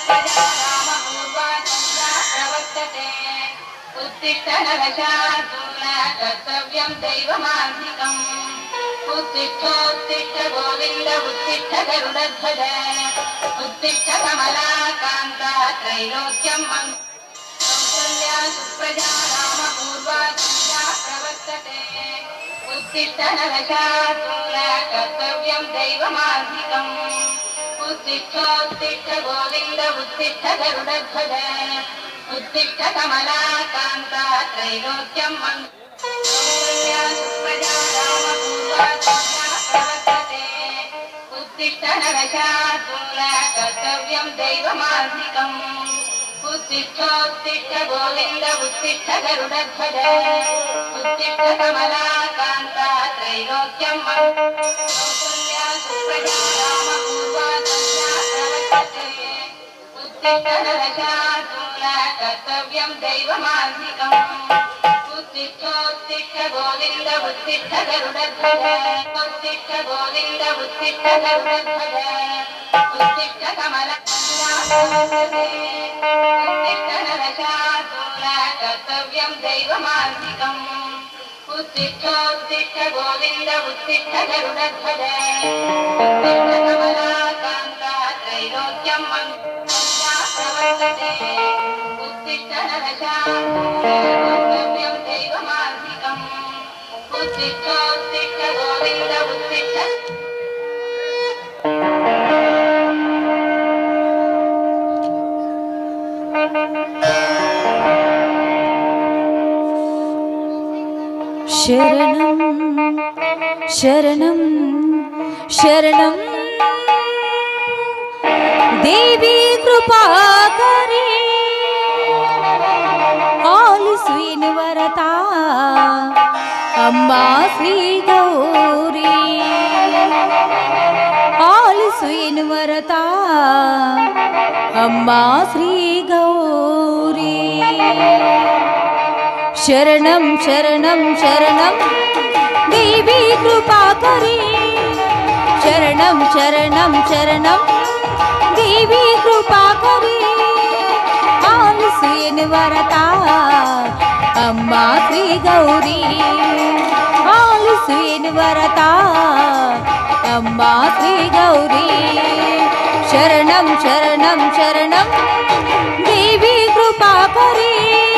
प्रवर्तते उत्तिष्ठ नरशार्दूल कर्तव्यं दैवमान्तिकम् उत्तिष्ठोत्तिष्ठ गोविन्द उत्तिष्ठ गरुडध्वज उत्तिष्ठ कमलाकान्ता त्रैलोक्यं मङ्गलम् कौसल्या सुप्रजा रामपूर्वा सन्ध्या प्रवर्तते उत्तिष्ठ नरशार्दूल कर्तव्यं दैवमान्तिकम् उत्तिष्ठोत्तिष्ठ गोविन्द उत्तिष्ठ गरुडध्वज उत्तिष्ठ कमलाकान्ता त्रैलोक्यं मङ्गलया सुप्रजा रामपूर्वा सन्ध्या प्रवर्तते उत्तिष्ठ नरशार्दूल कर्तव्यं दैवमान्तिकम् उत्तिष्ठोत्तिष्ठ गोविन्द उत्तिष्ठ गरुडध्वज उत्तिष्ठ कमलाकान्ता त्रैलोक्यं कौसल्या सुप्रजा रामपूर्वा सन्ध्या प्रवर्तते उत्तिष्ठ नरशार्दूल कर्तव्यं दैवमान्तिकम् उत्तिष्ठोत्तिष्ठ गोविन्द उत्तिष्ठ गरुडध्वज उत्तिष्ठ गोविन्द उत्तिष्ठ गरुडध्वज उत्तिष्ठ कमलकन्या प्रवर्तते उत्तिष्ठ नरशार्दूल कर्तव्यं दैवमान्तिकम् उत्तिष्ठोत्तिष्ठ गोविन्द उत्तिष्ठ गरुडध्वज उत्तिष्ठ कमलाकान्ता त्रैलोक्यं मङ्गलया प्रवर्तते उत्तिष्ठ नरशार्दूल कर्तव्यं दैवमान्तिकम् उत्तिष्ठोत्तिष्ठ गोविन्द उत्तिष्ठ ಶರಣಂ ಶರಣಂ ಶರಣಂ ದೇವಿ ಕೃಪಾಕರಿ ಆಲಿಸು ಎನ್ನುವರತ ಅಮ್ಮ ಶ್ರೀ ಗೌರಿ ಆಲಿಸು ಎನ್ನುವರತ ಅಮ್ಮ ಶ್ರೀ ಗೌರಿ ಶರಣಂ ಶರಣಂ ಶರಣಂ ದೇವಿ ಕೃಪಾಕರಿ ಶರಣಂ ಶರಣಂ ಶರಣಂ ದೇವಿ ಕೃಪಾಕರಿ ಆಲಿಸು ಎನ್ನುವರತ ಅಮ್ಮ ಶ್ರೀ ಗೌರಿ ಆಲಿಸು ಎನ್ನುವರತ ಅಮ್ಮ ಶ್ರೀ ಗೌರಿ ಶರಣಂ ಶರಣಂ ಶರಣಂ ದೇವಿ ಕೃಪಾಕರಿ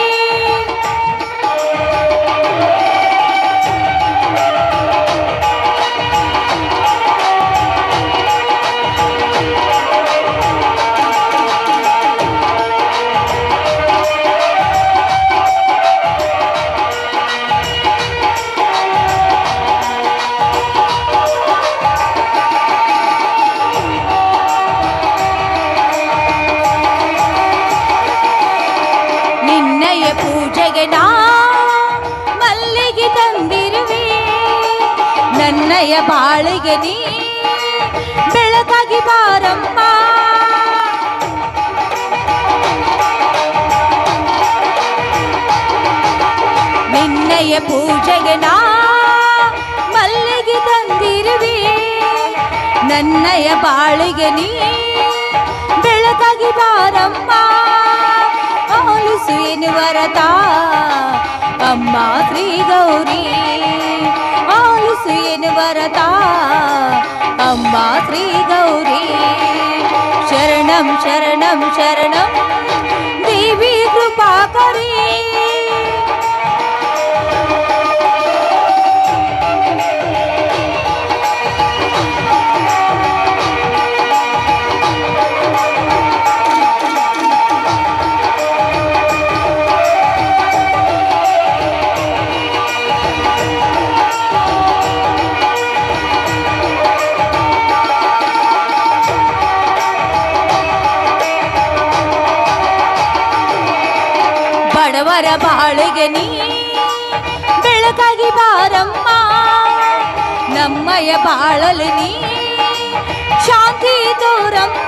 ನಿನ್ನಯ ಪೂಜೆಗೆ ನಾ ಮಲ್ಲಿಗೆ ತಂದಿರುವೆ ನನ್ನಯ ಬಾಳಿಗೆ ನೀ ಬೆಳಕಾಗಿ ಬಾರಮ್ಮ ನಿನ್ನಯ ಪೂಜೆಗೆ ನಾ ಮಲ್ಲಿಗೆ ತಂದಿರುವೆ ನನ್ನಯ ಬಾಳಿಗೆ ನೀ ಬೆಳಕಾಗಿ ಬಾರಮ್ಮ ಆಲಿಸು ಎನ್ನುವರತ ಅಮ್ಮ ಶ್ರೀ ಗೌರಿ ಆಲಿಸು ಎನ್ನುವರತ ಅಮ್ಮ ಶ್ರೀ ಗೌರಿ ಶರಣಂ ಶರಣಂ ಶರಣಂ ದೇವಿ ಕೃಪಾಕರಿ ಬಡವರ ಬಾಳಿಗೆ ನೀ ಬೆಳಕಾಗಿ ಬಾರಮ್ಮ ನಮ್ಮಯ ಬಾಳಲಿ ನೀ ಶಾಂತಿ ತೋರಮ್ಮ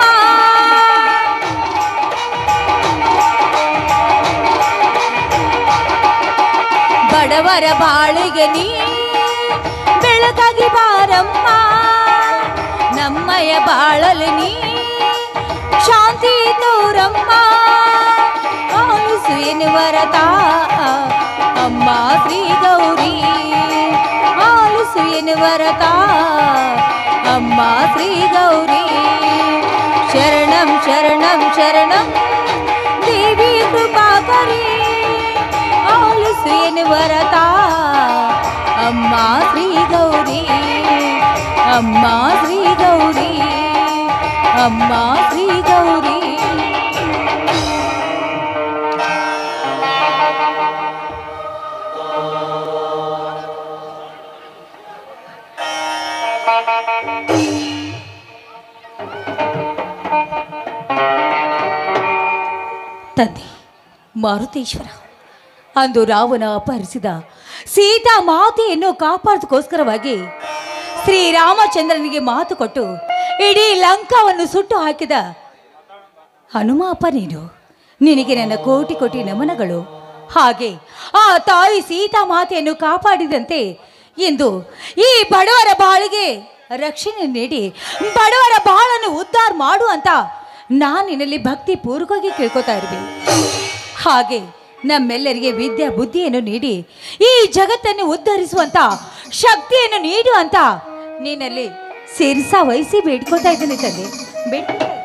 ಬಡವರ ಬಾಳಿಗೆ ನೀ ಬೆಳಕಾಗಿ ಬಾರಮ್ಮ ನಮ್ಮಯ ಬಾಳಲಿ ನೀ ಶಾಂತಿ ತೋರ ತೋರಮ್ಮ ಆಲಿಸು ಎನ್ನುವರತ ಅಮ್ಮ ಶ್ರೀ ಗೌರಿ ಆಲಿಸು ಎನ್ನುವರತ ಅಮ್ಮ ಶ್ರೀ ಗೌರಿ ಶರಣಂ ಶರಣಂ ಶರಣಂ ದೇವಿ ಕೃಪಾಕರಿ ಆಲಿಸು ಎನ್ನುವರತ ಅಮ್ಮ ಶ್ರೀ ಗೌರಿ ಅಮ್ಮ ಶ್ರೀ ಗೌರಿ ಅಮ್ಮ ಶ್ರೀ ಗೌರಿ ತಂದೆ ಮಾರುತೇಶ್ವರ ಅಂದು ರಾವಣ ಅಪಹರಿಸಿದ ಸೀತಾ ಮಾತೆಯನ್ನು ಕಾಪಾಡೋದಕ್ಕೋಸ್ಕರವಾಗಿ ಶ್ರೀರಾಮಚಂದ್ರನಿಗೆ ಮಾತು ಕೊಟ್ಟು ಇಡೀ ಲಂಕಾವನ್ನು ಸುಟ್ಟು ಹಾಕಿದ ಹನುಮಾಪ ನೀನು ನಿನಗೆ ನನ್ನ ಕೋಟಿ ಕೋಟಿ ನಮನಗಳು ಹಾಗೆ ಆ ತಾಯಿ ಸೀತಾ ಮಾತೆಯನ್ನು ಕಾಪಾಡಿದಂತೆ ಎಂದು ಈ ಬಡವರ ಬಾಳಿಗೆ ರಕ್ಷಣೆ ನೀಡಿ ಬಡವರ ಬಾಳನ್ನು ಉದ್ಧಾರ ಮಾಡು ಅಂತ ನಾನು ನಿನ್ನಲ್ಲಿ ಭಕ್ತಿ ಪೂರ್ವಕವಾಗಿ ಕೇಳ್ಕೊತಾ ಇರ್ಬೇಕು ಹಾಗೆ ನಮ್ಮೆಲ್ಲರಿಗೆ ವಿದ್ಯಾ ಬುದ್ಧಿಯನ್ನು ನೀಡಿ ಈ ಜಗತ್ತನ್ನು ಉದ್ಧರಿಸುವಂತ ಶಕ್ತಿಯನ್ನು ನೀಡು ಅಂತ ನಿನ್ನಲ್ಲಿ ಸೇರಿಸ ವಹಿಸಿ ಬೇಡ್ಕೋತಾ ಇದ್ದೀನಿ ತಂದೆ ಬೇಡ್ಕೊತಾ ಇದ್ದೀನಿ.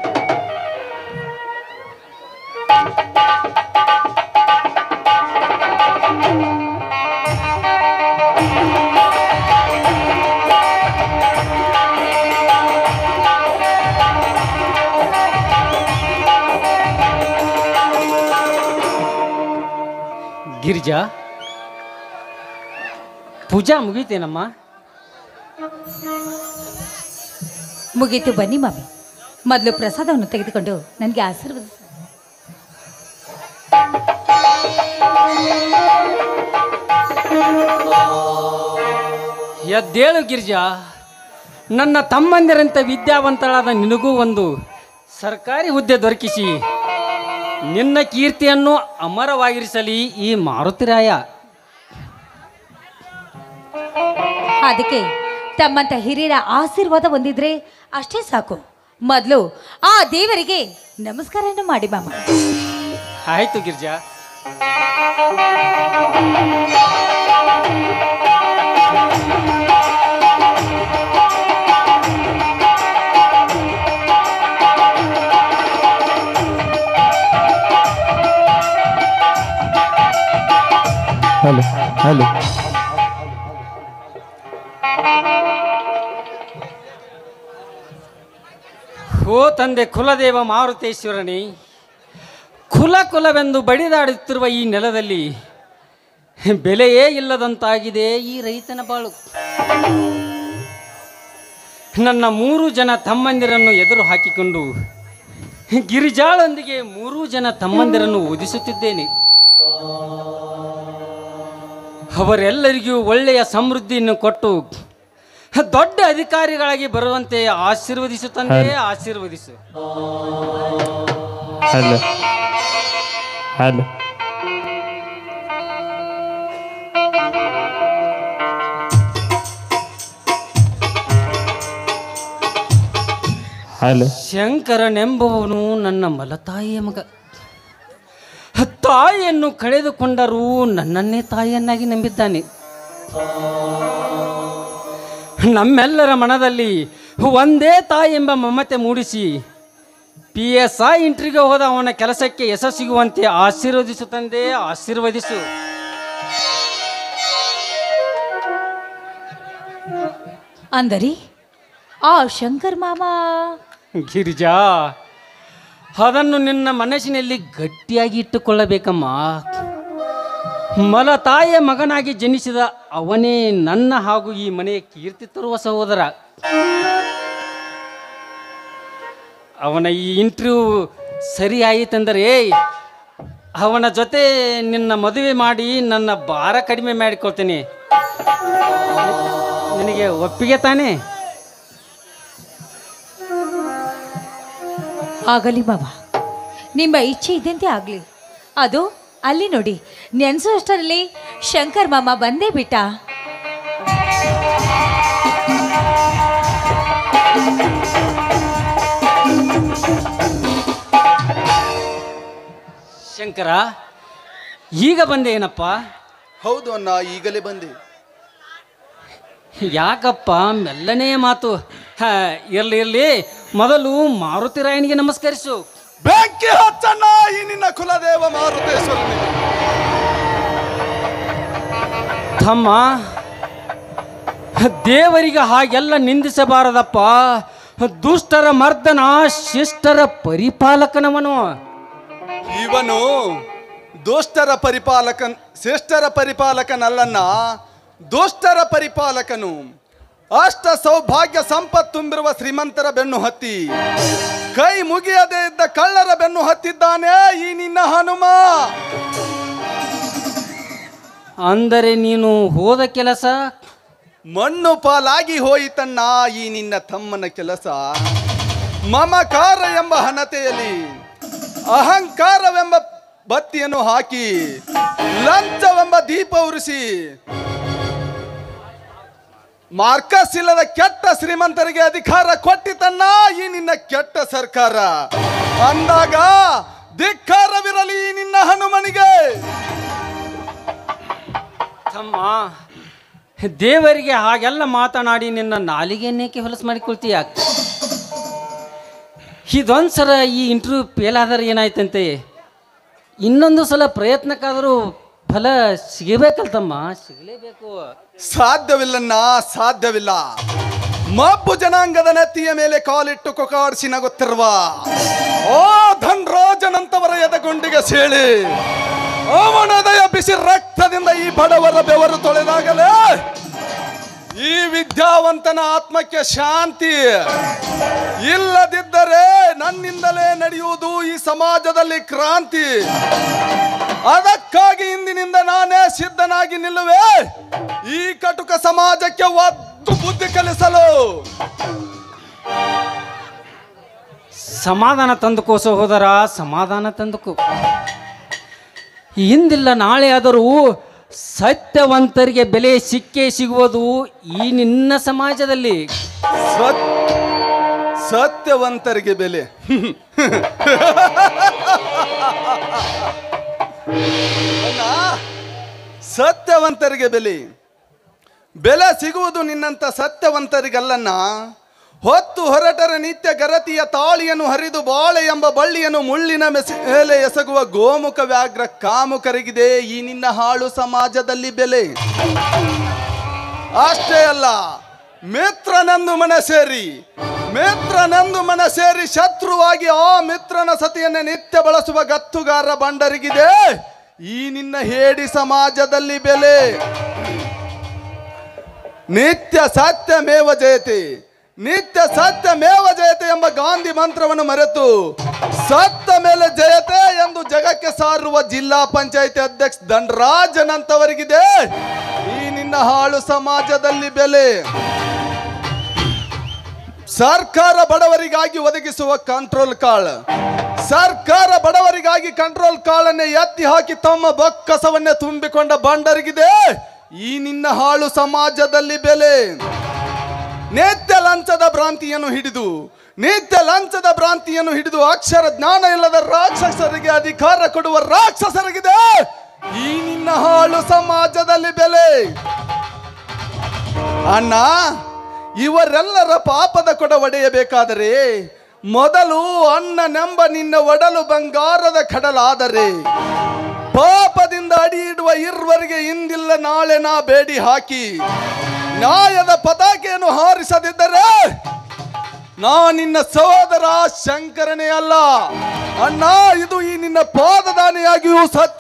ಗಿರಿಜಾ ಪೂಜಾ ಮುಗೀತೇನಮ್ಮ ಮುಗೀತು ಬನ್ನಿ ಮಾಮಿ ಮೊದಲು ಪ್ರಸಾದವನ್ನು ತೆಗೆದುಕೊಂಡು ನನಗೆ ಆಶೀರ್ವದಿಸಿ ಎದ್ದೇಳು ಗಿರಿಜಾ ನನ್ನ ತಮ್ಮಂದಿರಂತೆ ವಿದ್ಯಾವಂತಳಾದ ನಿನಗೂ ಒಂದು ಸರ್ಕಾರಿ ಹುದ್ದೆ ದೊರಕಿಸಿ ನಿನ್ನ ಕೀರ್ತಿಯನ್ನು ಅಮರವಾಗಿರಿಸಲಿ ಈ ಮಾರುತಿರಾಯ ಅದಕ್ಕೆ ತಮ್ಮಂತ ಹಿರಿಯರ ಆಶೀರ್ವಾದ ಹೊಂದಿದ್ರೆ ಅಷ್ಟೇ ಸಾಕು ಮೊದಲು ಆ ದೇವರಿಗೆ ನಮಸ್ಕಾರವನ್ನು ಮಾಡಿ ಮಾಮ ಆಯ್ತು ಗಿರಿಜಾ ಹಲೋ ಹಲೋ ಓ ತಂದೆ ಕುಲದೇವ ಮಾರುತೇಶ್ವರನೇ ಕುಲ ಕುಲವೆಂದು ಬಡಿದಾಡುತ್ತಿರುವ ಈ ನೆಲದಲ್ಲಿ ಬೆಲೆಯೇ ಇಲ್ಲದಂತಾಗಿದೆ ಈ ರೈತನ ಬಾಳು ನನ್ನ ಮೂರು ಜನ ತಮ್ಮಂದಿರನ್ನು ಎದುರು ಹಾಕಿಕೊಂಡು ಗಿರಿಜಾಳೊಂದಿಗೆ ಮೂರು ಜನ ತಮ್ಮಂದಿರನ್ನು ಓದಿಸುತ್ತಿದ್ದೇನೆ ಅವರೆಲ್ಲರಿಗೂ ಒಳ್ಳೆಯ ಸಮೃದ್ಧಿಯನ್ನು ಕೊಟ್ಟು ದೊಡ್ಡ ಅಧಿಕಾರಿಗಳಾಗಿ ಬರುವಂತೆ ಆಶೀರ್ವದಿಸು ತಂದೆ ಆಶೀರ್ವದಿಸು ಹಲೋ ಹಲೋ ಹಲೋ ಶಂಕರನೆಂಬುವನು ನನ್ನ ಮಲತಾಯಿಯ ಮಗ ತಾಯಿಯನ್ನು ಕಳೆದುಕೊಂಡರೂ ನನ್ನನ್ನೇ ತಾಯಿಯನ್ನಾಗಿ ನಂಬಿದ್ದಾನೆ ನಮ್ಮೆಲ್ಲರ ಮನದಲ್ಲಿ ಒಂದೇ ತಾಯಿ ಎಂಬ ಮಮತೆ ಮೂಡಿಸಿ ಪಿ ಎಸ್ ಐ ಇಂಟ್ರಿಗೆ ಹೋದ ಅವನ ಕೆಲಸಕ್ಕೆ ಯಶಸ್ಸಿಗುವಂತೆ ಆಶೀರ್ವದಿಸು ತಂದೆ ಆಶೀರ್ವದಿಸು ಅಂದರಿ ಆ ಶಂಕರ್ ಮಾಮ ಗಿರಿಜಾ ಅದನ್ನು ನಿನ್ನ ಮನಸ್ಸಿನಲ್ಲಿ ಗಟ್ಟಿಯಾಗಿ ಇಟ್ಟುಕೊಳ್ಳಬೇಕಮ್ಮ ಮಲ ತಾಯಿಯ ಮಗನಾಗಿ ಜನಿಸಿದ ಅವನೇ ನನ್ನ ಹಾಗೂ ಈ ಮನೆಯ ಕೀರ್ತಿ ತರುವ ಸಹೋದರ ಅವನ ಈ ಇಂಟರ್ವ್ಯೂ ಸರಿ ಆಯಿತೆಂದರೆ ಅವನ ಜೊತೆ ನಿನ್ನ ಮದುವೆ ಮಾಡಿ ನನ್ನ ಭಾರ ಕಡಿಮೆ ಮಾಡಿಕೊಳ್ತೇನೆ ನಿನಗೆ ಒಪ್ಪಿಗೆ ತಾನೇ ಆಗಲಿ ಮಾವ ನಿಮ್ಮ ಇಚ್ಛೆ ಇದ್ದಂತೆ ಆಗಲಿ ಅದು ಅಲ್ಲಿ ನೋಡಿ ನೆನೆಸೋಷ್ಟರಲ್ಲಿ ಶಂಕರ್ ಮಾಮ ಬಂದೇ ಬಿಟ್ಟ ಶಂಕರ ಈಗ ಬಂದೆ ಏನಪ್ಪ ಹೌದು ಅಣ್ಣ ಈಗಲೇ ಬಂದೆ ಯಾಕಪ್ಪ ಮೆಲ್ಲನೇ ಮಾತು ಹಾ ಇರ್ಲಿ ಇರ್ಲಿ ಮೊದಲು ಮಾರುತಿ ರಾಯನಿಗೆ ನಮಸ್ಕರಿಸು ಬೆಂಕಿ ಹಚ್ಚಣ್ಣ ಈ ನಿನ್ನ ಕುಲದೇವ ಮಾರುತೇಶ್ವರನಿಗೆ ತಮ್ಮ ದೇವರಿಗೆ ಹಾಗೆಲ್ಲ ನಿಂದಿಸಬಾರದಪ್ಪ ದುಷ್ಟರ ಮರ್ದನ ಶಿಷ್ಟರ ಪರಿಪಾಲಕನವನು ಇವನು ದುಷ್ಟರ ಪರಿಪಾಲಕನ್ ಶ್ರೇಷ್ಠರ ಪರಿಪಾಲಕನಲ್ಲನ್ನ ದುಷ್ಟರ ಪರಿಪಾಲಕನು ಅಷ್ಟ ಸೌಭಾಗ್ಯ ಸಂಪತ್ತು ತುಂಬಿರುವ ಶ್ರೀಮಂತರ ಬೆನ್ನು ಹತ್ತಿ ಕೈ ಮುಗಿಯದೇ ಇದ್ದ ಕಳ್ಳರ ಬೆನ್ನು ಹತ್ತಿದ್ದಾನೆ ಈ ನಿನ್ನ ಹನುಮ ಅಂದರೆ ನೀನು ಹೋದ ಕೆಲಸ ಮಣ್ಣು ಪಾಲಾಗಿ ಹೋಯಿತಣ್ಣ ಈ ನಿನ್ನ ತಮ್ಮನ ಕೆಲಸ ಮಮಕಾರ ಎಂಬ ಹಣತೆಯಲ್ಲಿ ಅಹಂಕಾರವೆಂಬ ಬತ್ತಿಯನ್ನು ಹಾಕಿ ಲಂಚವೆಂಬ ದೀಪ ಉರಿಸಿ ಮಾರ್ಕಸ್ ಇಲ್ಲದ ಕೆಟ್ಟ ಶ್ರೀಮಂತರಿಗೆ ಅಧಿಕಾರ ಕೊಟ್ಟಿತಣ್ಣ ಈ ನಿನ್ನ ಕೆಟ್ಟ ಸರ್ಕಾರ ಅಂದಾಗ ಧಿಕ್ಕಾರವಿರಲಿ ಈ ನಿನ್ನ ಹನುಮನಿಗೆ ತಮ್ಮ ದೇವರಿಗೆ ಹಾಗೆಲ್ಲ ಮಾತನಾಡಿ ನಿನ್ನ ನಾಲಿಗೆಯನ್ನೇಕೆ ಹೊಲಸು ಮಾಡಿಕೊಳ್ತೀಯ ಇದೊಂದು ಸಲ ಈ ಇಂಟರ್ವ್ಯೂ ಫೇಲ್ ಆದ್ರೆ ಏನಾಯ್ತಂತೆ ಇನ್ನೊಂದು ಸಲ ಪ್ರಯತ್ನಕ್ಕಾದರೂ ಫಲ ಸಿಗಬೇಕಲ್ತಮ್ಮ ಸಿಗಲೇಬೇಕು ಸಾಧ್ಯವಿಲ್ಲನ್ನ ಸಾಧ್ಯವಿಲ್ಲ ಮಬ್ಬು ಜನಾಂಗದ ನೆತ್ತಿಯ ಮೇಲೆ ಕಾಲಿಟ್ಟು ಕೊಕಾಡಿಸಿ ನಗುತ್ತಿರುವ ಓ ಧನ್ರಾಜನಂತವರ ಎದಗುಂಡಿಗೆ ಸೇಳಿ ಅವನದಯ ಬಿಸಿ ರಕ್ತದಿಂದ ಈ ಬಡವರ ಬೆವರು ತೊಳೆದಾಗಲೇ ಈ ವಿದ್ಯಾವಂತನ ಆತ್ಮಕ್ಕೆ ಶಾಂತಿ ಇಲ್ಲದಿದ್ದರೆ ನನ್ನಿಂದಲೇ ನಡೆಯುವುದು ಈ ಸಮಾಜದಲ್ಲಿ ಕ್ರಾಂತಿ ಅದಕ್ಕಾಗಿ ಇಂದಿನಿಂದ ನಾನೇ ಸಿದ್ಧನಾಗಿ ನಿಲ್ಲುವೆ ಈ ಕಟುಕ ಸಮಾಜಕ್ಕೆ ಒದ್ದು ಬುದ್ಧಿ ಕಲಿಸಲು ಸಮಾಧಾನ ತಂದುಕೋ ಸಹೋದರ ಸಮಾಧಾನ ತಂದುಕೋ ಇಂದಿಲ್ಲ ನಾಳೆ ಆದರೂ ಸತ್ಯವಂತರಿಗೆ ಬೆಲೆ ಸಿಕ್ಕೇ ಸಿಗುವುದು ಈ ನಿನ್ನ ಸಮಾಜದಲ್ಲಿ ಸತ್ ಸತ್ಯವಂತರಿಗೆ ಬೆಲೆ ಅಣ್ಣ, ಸತ್ಯವಂತರಿಗೆ ಬೆಲೆ ಬೆಲೆ ಸಿಗುವುದು ನಿನ್ನಂತ ಸತ್ಯವಂತರಿಗಲ್ಲನ್ನ ಹೊತ್ತು ಹೊರಟರ ನಿತ್ಯ ಗರತಿಯ ತಾಳಿಯನ್ನು ಹರಿದು ಬಾಳೆ ಎಂಬ ಬಳ್ಳಿಯನ್ನು ಮುಳ್ಳಿನ ಮೆಸೆ ಮೇಲೆ ಎಸಗುವ ಗೋಮುಖ ವ್ಯಾಘ್ರ ಕಾಮುಕರಿಗಿದೆ ಈ ನಿನ್ನ ಹಾಳು ಸಮಾಜದಲ್ಲಿ ಬೆಲೆ ಅಷ್ಟೇ ಅಲ್ಲ ಮಿತ್ರನೆಂದು ಮನ ಸೇರಿ ಮಿತ್ರನೆಂದು ಮನ ಸೇರಿ ಶತ್ರುವಾಗಿ ಆ ಮಿತ್ರನ ಸತಿಯನ್ನೇ ನಿತ್ಯ ಬಳಸುವ ಗತ್ತುಗಾರ ಬಂಡರಿಗಿದೆ ಈ ನಿನ್ನ ಹೇಡಿ ಸಮಾಜದಲ್ಲಿ ಬೆಲೆ ನಿತ್ಯ ಸತ್ಯಮೇವ ಜಯತೆ ನಿತ್ಯ ಸತ್ಯಮೇವ ಜಯತೆ ಎಂಬ ಗಾಂಧಿ ಮಂತ್ರವನ್ನು ಮರೆತು ಸತ್ತ ಮೇಲೆ ಜಯತೆ ಎಂದು ಜಗಕ್ಕೆ ಸಾರುವ ಜಿಲ್ಲಾ ಪಂಚಾಯತಿ ಅಧ್ಯಕ್ಷ ದಂಡರಾಜನಂತವರಿಗಿದೆ ಈ ನಿನ್ನ ಹಾಳು ಸಮಾಜದಲ್ಲಿ ಬೆಲೆ ಸರ್ಕಾರ ಬಡವರಿಗಾಗಿ ಒದಗಿಸುವ ಕಂಟ್ರೋಲ್ ಕಾಳ್ ಸರ್ಕಾರ ಬಡವರಿಗಾಗಿ ಕಂಟ್ರೋಲ್ ಕಾಳನ್ನೇ ಎತ್ತಿ ಹಾಕಿ ತಮ್ಮ ಬೊಕ್ಕಸವನ್ನೇ ತುಂಬಿಕೊಂಡ ಬಂಡರಿಗಿದೆ ಈ ನಿನ್ನ ಹಾಳು ಸಮಾಜದಲ್ಲಿ ಬೆಲೆ ನಿತ್ಯ ಲಂಚದ ಭ್ರಾಂತಿಯನ್ನು ಹಿಡಿದು ನಿತ್ಯ ಲಂಚದ ಭ್ರಾಂತಿಯನ್ನು ಹಿಡಿದು ಅಕ್ಷರ ಜ್ಞಾನ ಇಲ್ಲದ ರಾಕ್ಷಸರಿಗೆ ಅಧಿಕಾರ ಕೊಡುವ ರಾಕ್ಷಸರಿಗಿದೆ ಈ ನಿನ್ನ ಹಾಳು ಸಮಾಜದಲ್ಲಿ ಬೆಲೆ ಅಣ್ಣ ಇವರೆಲ್ಲರ ಪಾಪದ ಕೊಡ ಒಡೆಯಬೇಕಾದರೆ ಮೊದಲು ಅಣ್ಣನೆಂಬ ನಿನ್ನ ಒಡಲು ಬಂಗಾರದ ಕಡಲಾದರೆ ಪಾಪದಿಂದ ಅಡಿ ಇಡುವ ಇರುವರಿಗೆ ಇಂದಿಲ್ಲ ನಾಳೆ ನಾ ಬೇಡಿ ಹಾಕಿ ನ್ಯಾಯದ ಪತಾಕೆಯನ್ನು ಹಾರಿಸದಿದ್ದರೆ ನಾ ನಿನ್ನ ಸಹೋದರ ಶಂಕರನೇ ಅಲ್ಲ ಅಣ್ಣ ಇದು ಈ ನಿನ್ನ ಪಾದದಾನಿಯಾಗಿಯೂ ಸತ್ಯ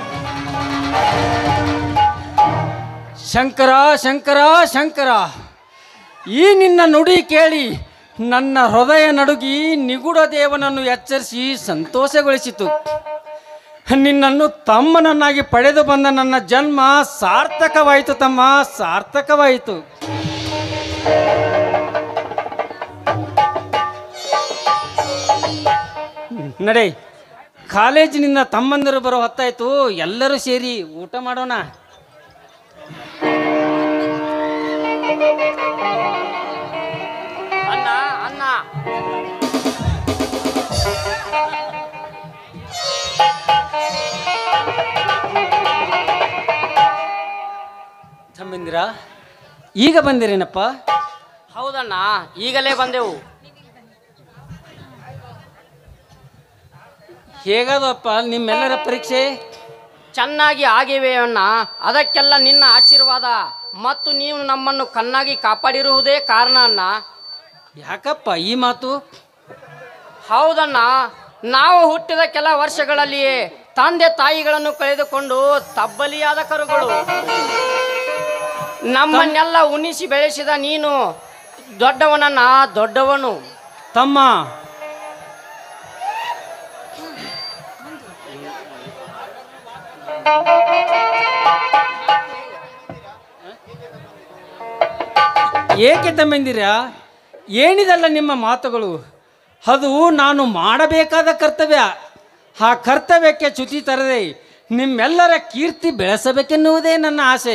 ಶಂಕರ ಶಂಕರ ಶಂಕರ ಈ ನಿನ್ನ ನುಡಿ ಕೇಳಿ ನನ್ನ ಹೃದಯ ನಡುಗಿ ನಿಗೂಢ ದೇವನನ್ನು ಎಚ್ಚರಿಸಿ ಸಂತೋಷಗೊಳಿಸಿತು ನಿನ್ನನ್ನು ತಮ್ಮನನ್ನಾಗಿ ಪಡೆದು ಬಂದ ನನ್ನ ಜನ್ಮ ಸಾರ್ಥಕವಾಯಿತು ತಮ್ಮ ಸಾರ್ಥಕವಾಯಿತು ನಡೆ ಕಾಲೇಜಿನಿಂದ ತಮ್ಮಂದಿರು ಬರೋ ಹೊತ್ತಾಯ್ತು ಎಲ್ಲರೂ ಸೇರಿ ಊಟ ಮಾಡೋಣ ಅನ್ನ ಅನ್ನ ಬಂದಿರಾ ಈಗ ಬಂದಿರೇನಪ್ಪ ಹೌದಣ್ಣ ಈಗಲೇ ಬಂದೆವು ಹೇಗದಪ್ಪ ನಿಮ್ಮೆಲ್ಲರ ಪರೀಕ್ಷೆ ಚೆನ್ನಾಗಿ ಆಗಿವೆ ಅಣ್ಣ ಅದಕ್ಕೆಲ್ಲ ನಿನ್ನ ಆಶೀರ್ವಾದ ಮತ್ತು ನೀವು ನಮ್ಮನ್ನು ಕಣ್ಣಾಗಿ ಕಾಪಾಡಿರುವುದೇ ಕಾರಣ ಅಣ್ಣ ಯಾಕಪ್ಪ ಈ ಮಾತು ಹೌದಣ್ಣ ನಾವು ಹುಟ್ಟಿದ ಕೆಲ ವರ್ಷಗಳಲ್ಲಿಯೇ ತಂದೆ ತಾಯಿಗಳನ್ನು ಕಳೆದುಕೊಂಡು ತಬ್ಬಲಿಯಾದ ಕರುಗಳು ನಮ್ಮನ್ನೆಲ್ಲ ಉಣಿಸಿ ಬೆಳೆಸಿದ ನೀನು ದೊಡ್ಡವನನ್ನ ದೊಡ್ಡವನು ತಮ್ಮ ಏಕೆ ತಮ್ಮೆಂದಿರಾ ಏನಿದಲ್ಲ ನಿಮ್ಮ ಮಾತುಗಳು ಅದು ನಾನು ಮಾಡಬೇಕಾದ ಕರ್ತವ್ಯ ಆ ಕರ್ತವ್ಯಕ್ಕೆ ಚ್ಯುತಿ ತರದೆ ನಿಮ್ಮೆಲ್ಲರ ಕೀರ್ತಿ ಬೆಳೆಸಬೇಕೆನ್ನುವುದೇ ನನ್ನ ಆಸೆ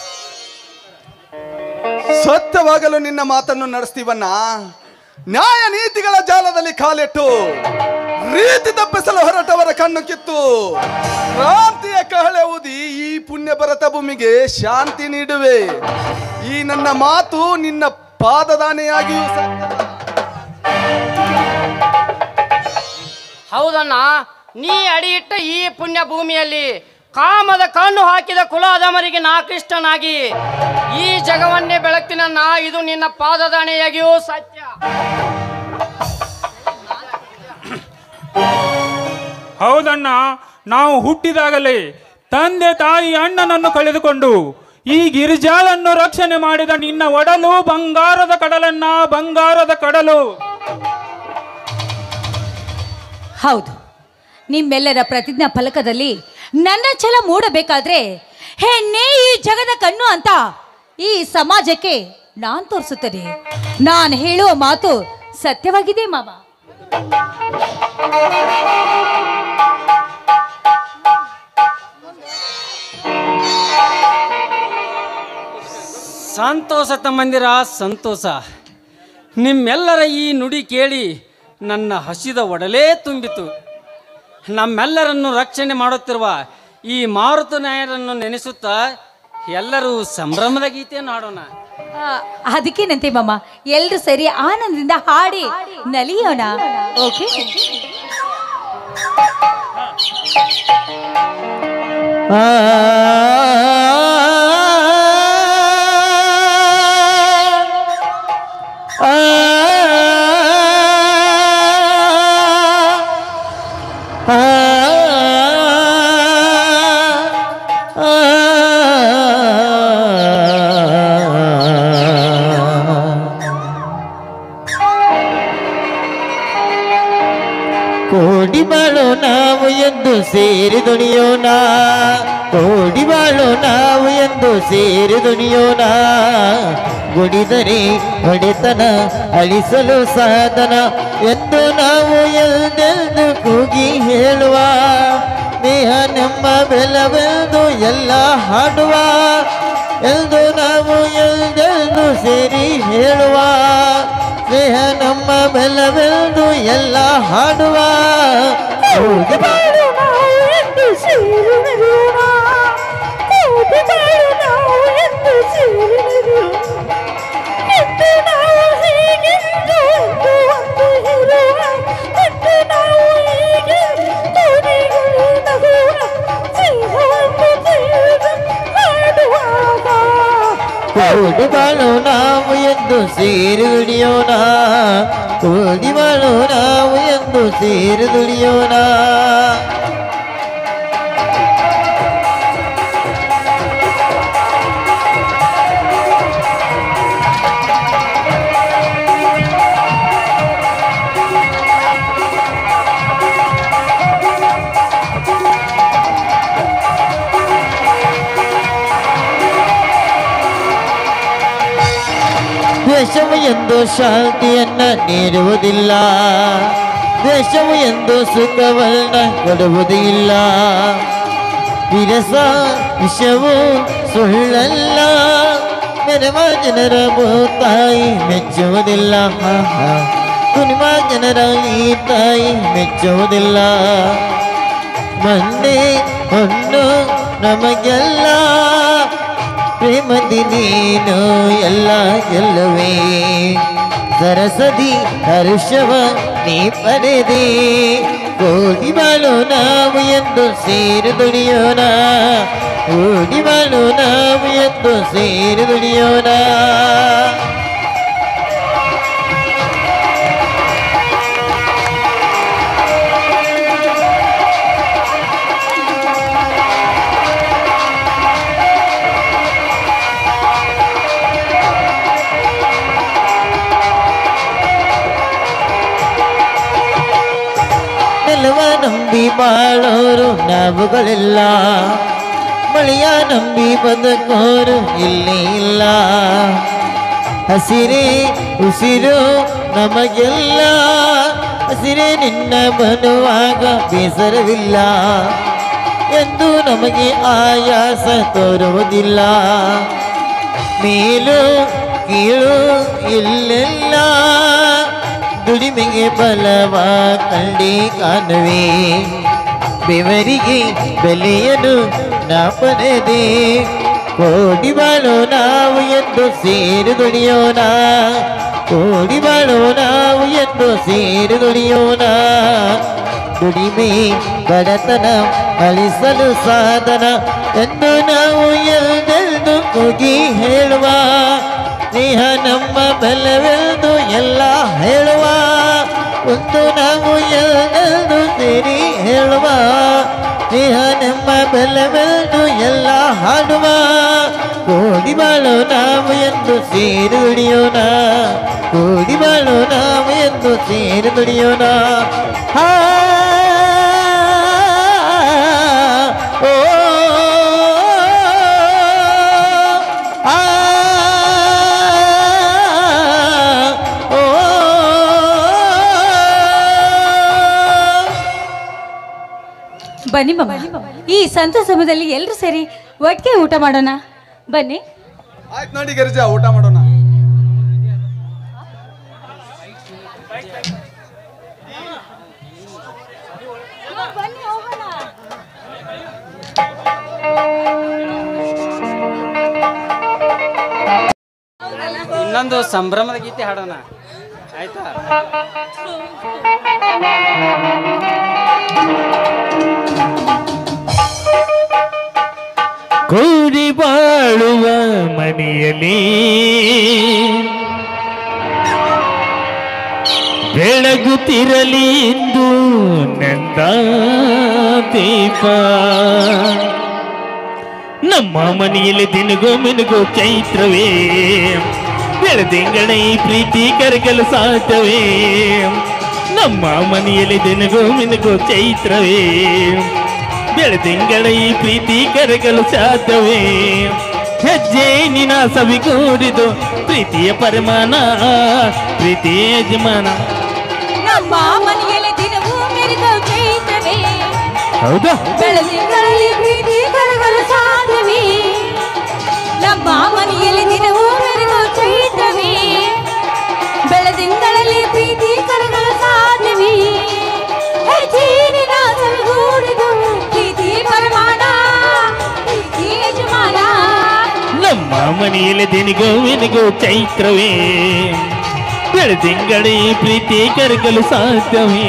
ಸತ್ಯವಾಗಲು ನಿನ್ನ ಮಾತನ್ನು ನಡೆಸ್ತೀವನ್ನ ನ್ಯಾಯ ನೀತಿಗಳ ಜಾಲದಲ್ಲಿ ಕಾಲಿಟ್ಟು ರೀತಿ ತಪ್ಪಿಸಲು ಹೊರಟವರ ಕಣ್ಣು ಕಿತ್ತು ಕ್ರಾಂತಿಯ ಕಹಳೆ ಊದಿ ಈ ಪುಣ್ಯ ಭರತ ಭೂಮಿಗೆ ಶಾಂತಿ ನೀಡುವೆ ಈ ನನ್ನ ಮಾತು ನಿನ್ನ ಪಾದದಾನೆಯಾಗಿಯೂ ಸತ್ಯ ಹೌದಣ್ಣ ನೀ ಅಡಿಯಿಟ್ಟ ಈ ಪುಣ್ಯ ಭೂಮಿಯಲ್ಲಿ ಕಾಮದ ಕಣ್ಣು ಹಾಕಿದ ಕುಲಾದಮರಿಗೆ ನಾ ಕೃಷ್ಣನಾಗಿ ಈ ಜಗವನ್ನೇ ಬೆಳಕಿನ ನಾ ಇದು ನಿನ್ನ ಪಾದದಾಣೆಯಾಗಿಯೂ ಸತ್ಯ ಹೌದಣ್ಣ ನಾವು ಹುಟ್ಟಿದಾಗಲೇ ತಂದೆ ತಾಯಿ ಅಣ್ಣನನ್ನು ಕಳೆದುಕೊಂಡು ಈ ಗಿರಿಜಾಲನ್ನು ರಕ್ಷಣೆ ಮಾಡಿದ ನಿನ್ನ ಒಡಲು ಬಂಗಾರದ ಕಡಲನ್ನ ಬಂಗಾರದ ಕಡಲು ಹೌದು ನಿಮ್ಮೆಲ್ಲರ ಪ್ರತಿಜ್ಞಾ ಫಲಕದಲ್ಲಿ ನನ್ನ ಛಲ ಮೂಡಬೇಕಾದ್ರೆ ಹೆಣ್ಣೆ ಈ ಜಗದ ಕಣ್ಣು ಅಂತ ಈ ಸಮಾಜಕ್ಕೆ ನಾನ್ ತೋರಿಸುತ್ತದೆ ನಾನು ಹೇಳುವ ಮಾತು ಸತ್ಯವಾಗಿದೆ ಮಾವ ಸಂತೋಷ ತಮ್ಮಂದಿರ ಸಂತೋಷ ನಿಮ್ಮೆಲ್ಲರ ಈ ನುಡಿ ಕೇಳಿ ನನ್ನ ಹಸಿದ ಒಡಲೇ ತುಂಬಿತು ನಮ್ಮೆಲ್ಲರನ್ನು ರಕ್ಷಣೆ ಮಾಡುತ್ತಿರುವ ಈ ಮಾರುತ ನಾಯರನ್ನು ನೆನೆಸುತ್ತಾ ಎಲ್ಲರೂ ಸಂಭ್ರಮದ ಗೀತೆಯನ್ನು ಹಾಡೋಣ ಆ, ಅದಕ್ಕೇನಂತೆ ಮಾಮ ಎಲ್ರು ಸರಿ ಆನಂದದಿಂದ ಹಾಡಿ ನಲಿಯೋಣ ಓಕೆ ಕೋಡಿ ಬಾಳು ನಾವು ಎಂದು ಸೇರಿ ದುಡಿಯೋಣ ಕೋಡಿ ಬಾಳು ನಾವು ಎಂದು ಸೇರಿ ದುಡಿಯೋಣ ಗುಡಿದರೆ ಹೊಡೆತನ ಅಳಿಸಲು ಸಾಧನ ಎಂದು ನಾವು ಎಲ್ದೆಲ್ದು ಕೂಗಿ ಹೇಳುವ ದೇಹ ನಮ್ಮ ಬೆಲವೆಂದು ಎಲ್ಲ ಹಾಡುವ ಎಂದು ನಾವು ಎಲ್ದೆಲ್ದು ಸೇರಿ ಹೇಳುವ ಸ್ನೇಹ ನಮ್ಮ ಬೆಲವೆಂದು ಎಲ್ಲ ಹಾಡುವ ಹೋಗಿ ಬಾಳು ನಾವು ಎಂದು ಸೇರಿ ನಡೆಯೋಣ. ಹೋಗಿ ಬಾಳು ನಾವು ಎಂದು ಸೇರಿ ನಡೆಯೋಣ. ಎಂದು ನಾವು ಹೀಗೆಂದು ಒಂದು ಒಂದು ಹೇಳುವ. ಎಂದು ನಾವು ಹೀಗೆ ತೋರಿಗಳು ನಗುವ. ಸ್ನೇಹವನ್ನು ತಿಳಿದು ಹಾಡುವಾಗ ಕೋಡಿ ಬಾಳು ನಾವು ಎಂದು ಸೇರಿ ದುಡಿಯೋಣ ಕೋಡಿ ಬಾಳು ನಾವು ಎಂದು ಸೇರಿ ದುಡಿಯೋಣ ದ್ವೇಷವು ಎಂದು ಶಾಂತಿಯನ್ನ ನೀಡುವುದಿಲ್ಲ ದ್ವೇಷವು ಎಂದು ಸುಖವನ್ನ ಕೊಡುವುದಿಲ್ಲ ವಿರಸ ವಿಷವು ಸುಳ್ಳಲ್ಲ ಮೆರವ ಜನರ ತಾಯಿ ಮೆಚ್ಚುವುದಿಲ್ಲ ಹಾ, ಹಾ. ಕುನಿಮ ಜನರ ಈ ತಾಯಿ ಮೆಚ್ಚುವುದಿಲ್ಲ ಮಂಡೆ ಹೊನ್ನು ನಮಗೆಲ್ಲ ಪ್ರೇಮದಿ ನೀನು ಎಲ್ಲ ಗೆಲ್ಲುವೆ ಸರಸದಿ ಹರುಷವ ನೀ ಪಡೆದೆ ಓಡಿ ಬಾಳು ನಾವು ಎಂದು ಸೇರಿ ದುಡಿಯೋಣ ಓಡಿ ಬಾಳು ನಾವು ಎಂದು ಸೇರಿ ದುಡಿಯೋಣ ನೆಲವ ನಂಬಿ ಬಾಳೋರು ನಾವುಗಳಿಲ್ಲ ಮಳೆಯ ನಂಬಿ ಬದುಕೋರು ಇಲ್ಲಿ ಇಲ್ಲ ಹಸಿರೇ ಉಸಿರು ನಮಗೆಲ್ಲ ಹಸಿರೇ ನಿನ್ನ ಬರುವಾಗ ಬೇಸರವಿಲ್ಲ ಎಂದು ನಮಗೆ ಆಯಾಸ ತೋರುವುದಿಲ್ಲ ಮೇಲು ಕೀಳು ಇಲ್ಲೆಲ್ಲ ದುಡಿಮೆಗೆ ಬಲವ ಕಂಡಿ ಕಾಣುವೆ ಬೆವರಿಗೆ ಬೆಲೆಯನ್ನು ನಾ ಪಡೆದೆ ಕೋಡಿ ಬಾಳು ನಾವು ಎಂದು ಸೇರಿ ದುಡಿಯೋಣ ಕೋಡಿ ಬಾಳು ನಾವು ಎಂದು ಸೇರಿ ದುಡಿಯೋಣ ದುಡಿಮೆ ಬಡತನ ಅಳಿಸಲು ಸಾಧನ ಎಂದು ನಾವು ಎಲ್ಲೆಂದು ಕೂಗಿ ಹೇಳುವ ಸ್ನೇಹ ನಮ್ಮ ಬಲವೆಂದು ಎಲ್ಲ ಹೇಳುವ ಒಂದು ನಾವು ಎಲ್ಲೆಂದು ಸೇರಿ ಹೇಳುವ ಸ್ನೇಹ ನಮ್ಮ ಬಲವೆಂದು ಎಲ್ಲ ಹಾಡುವ ಕೋಡಿ ಬಾಳು ನಾವು ಎಂದು ಸೇರಿ ದುಡಿಯೋಣ ಕೋಡಿ ಬಾಳು ನಾವು ಎಂದು ಸೇರಿ ದುಡಿಯೋಣ ಹಾ ಓ ಆ ಓ ಬನ್ನಿ ಮಮ್ಮ ಈ ಸಂತ ಸಮಯದಲ್ಲಿ ಎಲ್ಲರೂ ಸೇರಿ ಒಟ್ಟಿಗೆ ಊಟ ಮಾಡೋಣ ಬನ್ನಿ ಆಯ್ತು ನೋಡಿ ಗಿರಿಜಾ ಊಟ ಮಾಡೋಣ ಇನ್ನೊಂದು ಸಂಭ್ರಮದ ಗೀತೆ ಹಾಡೋಣ ಆಯ್ತಾ ಕೂಡಿ ಬಾಳುವ ಮನೆಯಲ್ಲಿ ಬೆಳಗುತ್ತಿರಲಿ ಇಂದು ನಂದ ದೀಪ ನಮ್ಮ ಮನೆಯಲ್ಲಿ ದಿನಗೋ ಮಿನುಗೋ ಚೈತ್ರವೇ ಬೆಳದಿಂಗಳ ಈ ಪ್ರೀತಿ ಕರಗಲು ಸಾಧ್ಯವೇ ನಮ್ಮ ಮನೆಯಲ್ಲಿ ದಿನಗೋ ಮಿನುಗೋ ಚೈತ್ರವೇ ಬೆಳದಿಂಗಳ ಈ ಪ್ರೀತಿ ಕರಗಲು ಸಾಧ್ಯವೇ ಹೆಜ್ಜೆ ನಿನ ಸವಿಗೂಡಿದು ಪ್ರೀತಿಯ ಪರಮಾನ ಪ್ರೀತಿಯ ಯಜಮಾನ ನಮ್ಮ ಮನೆಯಲ್ಲಿ ದಿನವೂ ಮೆರೆದೋ ಚೈತ್ರವೇ ಹೌದಾ ಬೆಳದಿಂಗಳಲ್ಲಿ ಪ್ರೀತಿ ಕರಗಲು ಸಾಧ್ಯವೇ ನಮ್ಮ ಮನೆಯಲ್ಲಿ ದಿನವೂ ಮೆರೆದೋ ಚೈತ್ರವೇ ಬೆಳದಿಂಗಳಲ್ಲಿ ಪ್ರೀತಿ ಕರಗಲು ಸಾಧ್ಯವೇ ಹೆಜ್ಜೀನಿನ ಸವಿಗೂಡಿದು ಪ್ರೀತಿ ಪರಮಾಣ ಪ್ರೀತಿ ಯಜಮಾನ ನಮ್ಮ ಮನೆಯಲ್ಲಿ ದಿನಿಗೋ ವಿನಿಗೋ ಚೈತ್ರವೇ ಬೆಳದಿಂಗಳ ಈ ಪ್ರೀತಿ ಕರಗಲು ಸಾಧ್ಯವೇ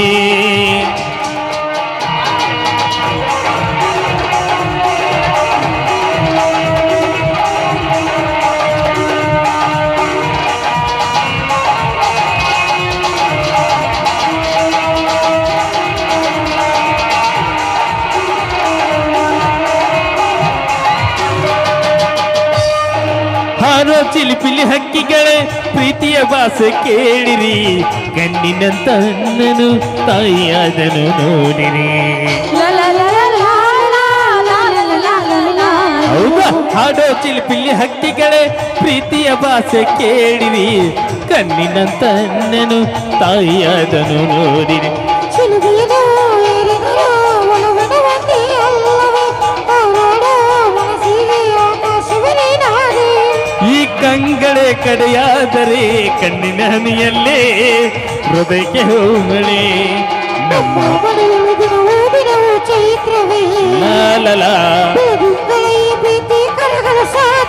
ಹಾರೋ ಚಿಲಿಪಿಲಿ ಹಕ್ಕಿಗಳೇ ಪ್ರೀತಿಯ ಭಾಷೆ ಕೇಳಿರಿ ಕಣ್ಣಿನಂತ ಅಣ್ಣನು ತಾಯಿಯಾದನು ನೋಡಿರಿ ಹೌದಾ ಹಾಡೋ ಚಿಲಿಪಿಲಿ ಹಕ್ಕಿಗಳೇ ಪ್ರೀತಿಯ ಭಾಷೆ ಕೇಳಿರಿ ಕಣ್ಣಿನಂತ ಅಣ್ಣನು ತಾಯಿಯಾದನು ನೋಡಿರಿ ಈ ಕಂಗಳೇ ಕಡೆಯಾದರೆ ಕಣ್ಣಿನ ಹನಿಯಲ್ಲೇ ಹೃದಯಕ್ಕೆ ಹೋಮಳೆ ನಮ್ಮ ಚೈತ್ರವೇ ಲಾಲಲ ಪ್ರೀತಿ ಕರಗಲು ಸಾಧ್ಯ